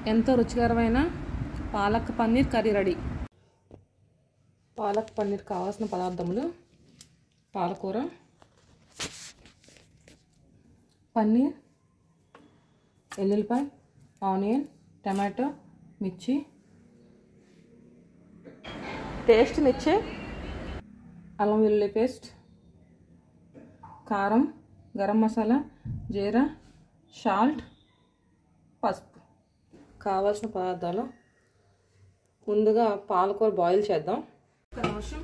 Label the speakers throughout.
Speaker 1: ఎంతో రుచికరమైన palak paneer curry ready palak paneer కావాల్సిన పదార్థములు పాలకూర పన్నీర్ ఎల్లుల్లిపాయ ఆనియన్ టమాటో మిర్చి టేస్ట్నిచ్చే అల్లం వెల్లుల్లి పేస్ట్ కారం గరం మసాలా జీరా సాల్ట్ పసుపు కావాల్సిన పదార్థాలు ముందుగా పాలకూర బాయిల్ చేద్దాం ఒక నిమిషం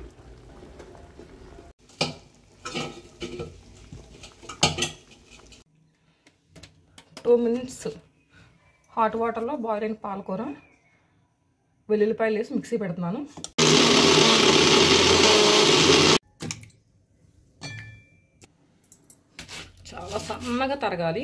Speaker 1: టూ మినిట్స్ హాట్ వాటర్లో బాయిల్ అయిన పాలకూర వెల్లుల్లిపాయలు వేసి మిక్సీ పెడుతున్నాను చాలా సన్నగా తరగాలి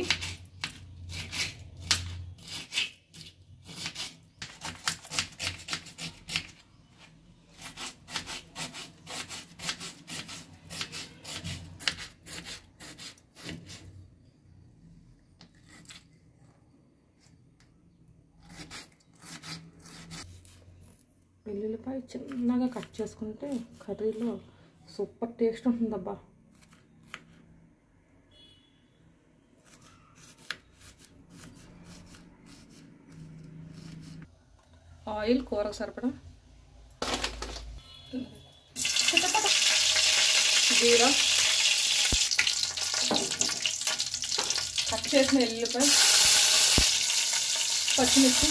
Speaker 1: వెల్లుల్లిపాయ చిన్నగా కట్ చేసుకుంటే కర్రీలో సూపర్ టేస్ట్ ఉంటుందబ్బా ఆయిల్ కూరకు సరిపడా జీరా కట్ చేసిన ఎల్లుల్లిపాయ పచ్చిమిర్చి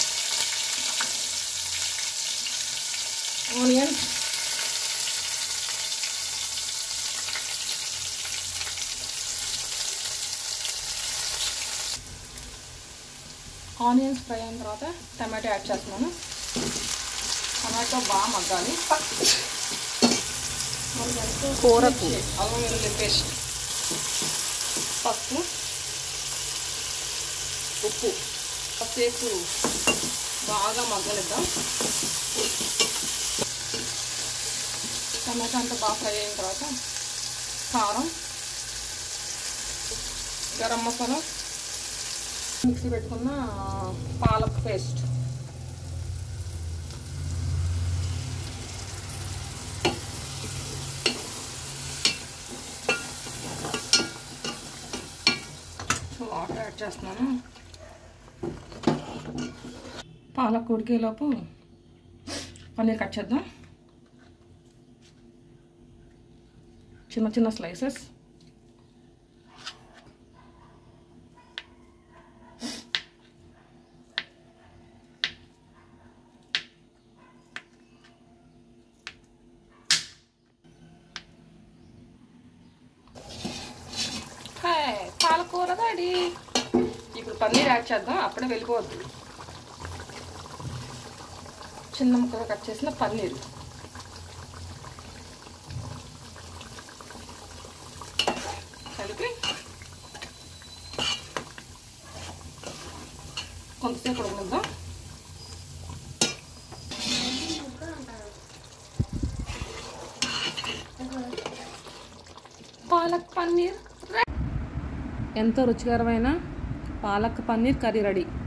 Speaker 1: ఆనియన్ ఆనియన్స్ ఫ్రై అయిన తర్వాత టమాటో యాడ్ చేస్తున్నాను టమాటో బాగా మగ్గాలి కూరకు అల్లం వెల్లుల్లి పేస్ట్ పసుపు ఉప్పు కాసేపు బాగా మగ్గనిద్దాం టమాటా అంతా బాగా ఫ్రై అయిన తర్వాత కారం గరం మసాలా మిక్సీ పెట్టుకున్న పాలక్ పేస్ట్ వాటర్ యాడ్ చేస్తున్నాను పాలక్ ఉడికేలోపు పన్నీర్ కట్ చేద్దాం చిన్న చిన్న స్లైసెస్ హాయ్ పాలకూర రెడీ ఇప్పుడు పన్నీర్ యాడ్ చేద్దాం అప్పుడే వెళ్ళిపోవద్దు చిన్న ముక్కగా కట్ చేసిన పన్నీర్ కలిపి కొంతసేపు ఉడకనిద్దాం పాలక్ పన్నీర్ ఎంతో రుచికరమైన పాలక్ పన్నీర్ కర్రీ రెడీ